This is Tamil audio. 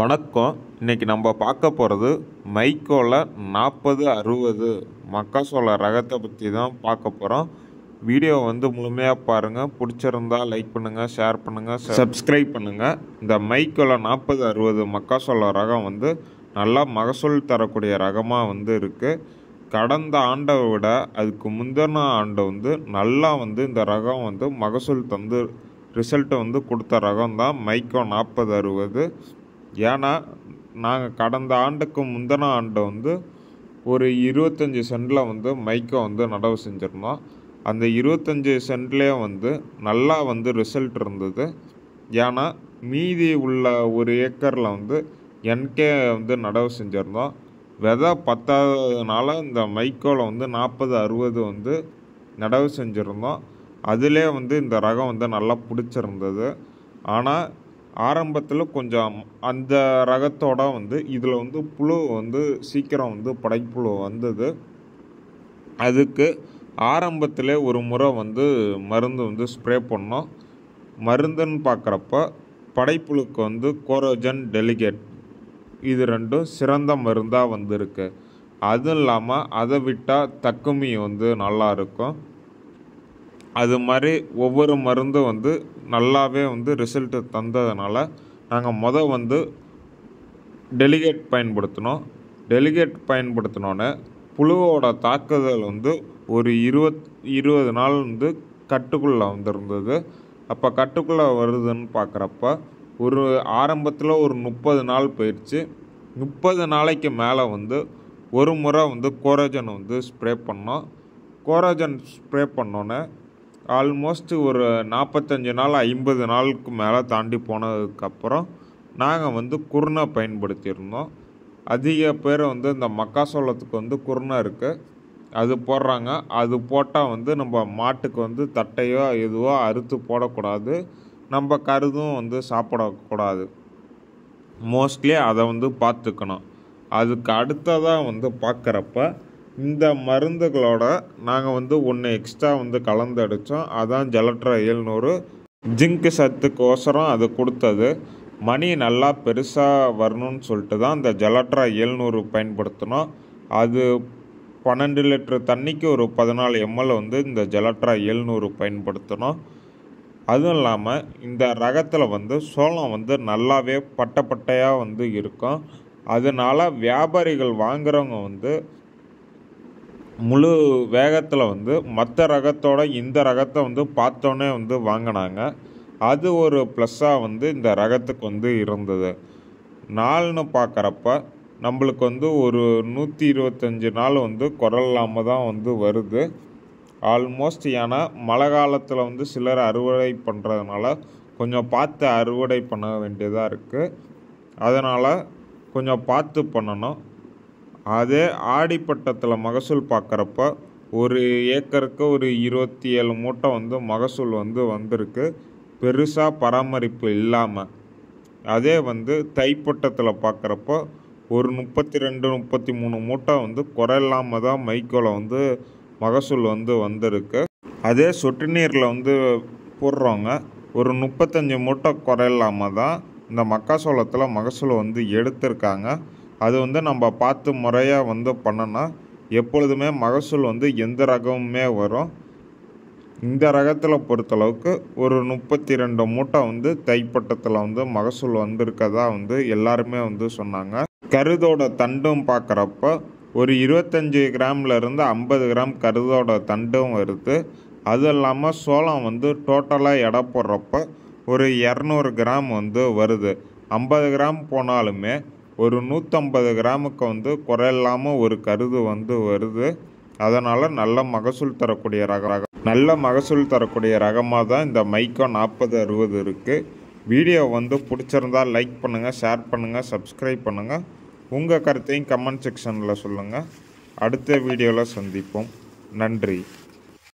வணக்கம் இன்னைக்கு நம்ம பார்க்க போகிறது மைக்கோல நாற்பது அறுபது மக்காசோள ரகத்தை பற்றி தான் பார்க்க போகிறோம் வீடியோ வந்து முழுமையாக பாருங்கள் பிடிச்சிருந்தா லைக் பண்ணுங்கள் ஷேர் பண்ணுங்கள் சப்ஸ்கிரைப் பண்ணுங்கள் இந்த மைக்கோல நாற்பது அறுபது மக்காசோள ரகம் வந்து நல்லா மகசூல் தரக்கூடிய ரகமாக வந்து இருக்குது கடந்த ஆண்டை விட அதுக்கு முந்தின ஆண்டு வந்து நல்லா வந்து இந்த ரகம் வந்து மகசூல் தந்து ரிசல்ட்டை வந்து கொடுத்த ரகம் தான் மைக்கோ நாற்பது அறுபது ஏன்னா நாங்கள் கடந்த ஆண்டுக்கு முந்தின ஆண்டு வந்து ஒரு இருபத்தஞ்சி சென்டில் வந்து மைக்கோ வந்து நடவு செஞ்சுருந்தோம் அந்த இருபத்தஞ்சி சென்ட்லேயே வந்து நல்லா வந்து ரிசல்ட் இருந்தது ஏன்னா மீதி உள்ள ஒரு ஏக்கரில் வந்து என்கே வந்து நடவு செஞ்சுருந்தோம் விதை பத்தாததுனால இந்த மைக்கோவில் வந்து நாற்பது அறுபது வந்து நடவு செஞ்சுருந்தோம் அதிலே வந்து இந்த ரகம் வந்து நல்லா பிடிச்சிருந்தது ஆனால் ஆரம்பத்தில் கொஞ்சம் அந்த ரகத்தோட வந்து இதில் வந்து புழு வந்து சீக்கிரம் வந்து படைப்புழு வந்தது அதுக்கு ஆரம்பத்திலே ஒரு முறை வந்து மருந்து வந்து ஸ்ப்ரே பண்ணோம் மருந்துன்னு பார்க்குறப்ப படைப்புழுக்கு வந்து கோரோஜன் டெலிகேட் இது ரெண்டும் சிறந்த மருந்தாக வந்திருக்கு அதுவும் இல்லாமல் அதை விட்டால் தக்குமி வந்து நல்லா இருக்கும் அது மாதிரி ஒவ்வொரு மருந்தும் வந்து நல்லாவே வந்து ரிசல்ட்டு தந்ததுனால நாங்கள் மொதல் வந்து டெலிகேட் பயன்படுத்தினோம் டெலிகேட் பயன்படுத்தினோன்னே புழுவோட தாக்குதல் வந்து ஒரு இருபத் இருபது நாள் வந்து கட்டுக்குள்ளே வந்திருந்தது அப்போ கட்டுக்குள்ளே வருதுன்னு பார்க்குறப்ப ஒரு ஆரம்பத்தில் ஒரு முப்பது நாள் போயிடுச்சு முப்பது நாளைக்கு மேலே வந்து ஒரு முறை வந்து கோரோஜன் வந்து ஸ்ப்ரே பண்ணோம் கோரோஜன் ஸ்ப்ரே பண்ணோன்னே ஆல்மோஸ்ட் ஒரு நாற்பத்தஞ்சு நாள் ஐம்பது நாளுக்கு மேலே தாண்டி போனதுக்கப்புறம் நாங்கள் வந்து குருணை பயன்படுத்தியிருந்தோம் அதிக பேர் வந்து இந்த மக்காசோளத்துக்கு வந்து குருணை இருக்குது அது போடுறாங்க அது போட்டால் வந்து நம்ம மாட்டுக்கு வந்து தட்டையோ எதுவோ அறுத்து போடக்கூடாது நம்ம கருதும் வந்து சாப்பிடக்கூடாது மோஸ்ட்லி அதை வந்து பார்த்துக்கணும் அதுக்கு அடுத்ததாக வந்து பார்க்குறப்ப இந்த மருந்துகளோட நாங்கள் வந்து ஒன்று எக்ஸ்ட்ரா வந்து கலந்து அடித்தோம் அதான் ஜலட்ரா எழுநூறு ஜிங்க் சத்துக்கோசரம் அது கொடுத்தது மணி நல்லா பெருசாக வரணும்னு சொல்லிட்டு தான் இந்த ஜலட்ரா எழுநூறு பயன்படுத்தினோம் அது பன்னெண்டு லிட்டர் தண்ணிக்கு ஒரு பதினாலு எம்எல் வந்து இந்த ஜலட்ரா எழுநூறு பயன்படுத்தினோம் அதுவும் இல்லாமல் இந்த ரகத்தில் வந்து சோளம் வந்து நல்லாவே பட்டை பட்டையாக வந்து இருக்கும் அதனால் வியாபாரிகள் வாங்குறவங்க வந்து முழு வேகத்தில் வந்து மற்ற ரகத்தோட இந்த ரகத்தை வந்து பார்த்தோன்னே வந்து வாங்கினாங்க அது ஒரு ப்ளஸ்ஸாக வந்து இந்த ரகத்துக்கு வந்து இருந்தது நாள்னு பார்க்குறப்ப நம்மளுக்கு வந்து ஒரு நூற்றி இருபத்தஞ்சி நாள் வந்து குரல் இல்லாமல் தான் வந்து வருது ஆல்மோஸ்ட் ஏன்னா மழை காலத்தில் வந்து சிலர் அறுவடை பண்ணுறதுனால கொஞ்சம் பார்த்து அறுவடை பண்ண வேண்டியதாக இருக்குது அதனால் கொஞ்சம் பார்த்து பண்ணணும் அதே ஆடிப்பட்டத்தில் மகசூல் பார்க்குறப்ப ஒரு ஏக்கருக்கு ஒரு இருபத்தி ஏழு மூட்டை வந்து மகசூல் வந்து வந்திருக்கு பெருசாக பராமரிப்பு இல்லாமல் அதே வந்து தைப்பட்டத்தில் பார்க்குறப்போ ஒரு முப்பத்தி ரெண்டு முப்பத்தி மூணு மூட்டை வந்து குறை இல்லாமல் தான் மைக்கோல வந்து மகசூல் வந்து வந்திருக்கு அதே சொட்டு நீரில் வந்து போடுறவங்க ஒரு முப்பத்தஞ்சு மூட்டை குறை இல்லாமல் தான் இந்த மக்காசோளத்தில் மகசூல் வந்து எடுத்திருக்காங்க அது வந்து நம்ம பார்த்து முறையாக வந்து பண்ணோன்னா எப்பொழுதுமே மகசூல் வந்து எந்த ரகமுமே வரும் இந்த ரகத்தில் பொறுத்தளவுக்கு ஒரு முப்பத்தி ரெண்டு மூட்டை வந்து தைப்பட்டத்தில் வந்து மகசூல் வந்திருக்கதா வந்து எல்லாருமே வந்து சொன்னாங்க கருதோட தண்டும் பார்க்குறப்ப ஒரு இருபத்தஞ்சி கிராம்ல இருந்து ஐம்பது கிராம் கருதோட தண்டும் வருது அது இல்லாமல் சோளம் வந்து டோட்டலாக எடை போடுறப்ப ஒரு இரநூறு கிராம் வந்து வருது ஐம்பது கிராம் போனாலுமே ஒரு நூற்றம்பது கிராமுக்கு வந்து குறையில்லாமல் ஒரு கருது வந்து வருது அதனால் நல்ல மகசூல் தரக்கூடிய ரக ரகம் நல்ல மகசூல் தரக்கூடிய ரகமாக தான் இந்த மைக்கோ நாற்பது அறுபது இருக்குது வீடியோ வந்து பிடிச்சிருந்தா லைக் பண்ணுங்கள் ஷேர் பண்ணுங்கள் சப்ஸ்கிரைப் பண்ணுங்கள் உங்கள் கருத்தையும் கமெண்ட் செக்ஷனில் சொல்லுங்கள் அடுத்த வீடியோவில் சந்திப்போம் நன்றி